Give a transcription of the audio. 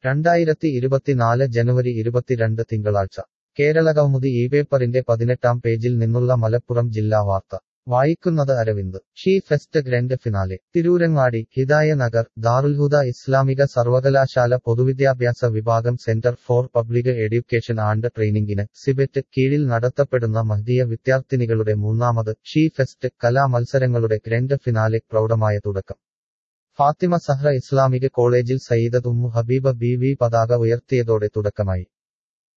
രണ്ടായിരത്തി ഇരുപത്തിനാല് ജനുവരി ഇരുപത്തിരണ്ട് തിങ്കളാഴ്ച കേരള കൗമുദി ഈ പേപ്പറിന്റെ പതിനെട്ടാം പേജിൽ നിന്നുള്ള മലപ്പുറം ജില്ലാ വാർത്ത വായിക്കുന്നത് Aravind she fest grand finale Tirurangadi Hidaya Nagar Darulhuda ഇസ്ലാമിക സർവകലാശാല പൊതുവിദ്യാഭ്യാസ വിഭാഗം centre for public education and ട്രെയിനിംഗിന് സിബെറ്റ് കീഴിൽ നടത്തപ്പെടുന്ന മഹ്ദിയ വിദ്യാർത്ഥിനികളുടെ മൂന്നാമത് ഷീ ഫെസ്റ്റ് കലാമത്സരങ്ങളുടെ ഗ്രൻഡ് ഫിനാലെ പ്രൗഢമായ തുടക്കം ഫാത്തിമ സഹ്റ ഇസ്ലാമിക കോളേജിൽ സയ്യിദത്ത് ഉമ്മു ഹബീബ ബി വി പതാക ഉയർത്തിയതോടെ തുടക്കമായി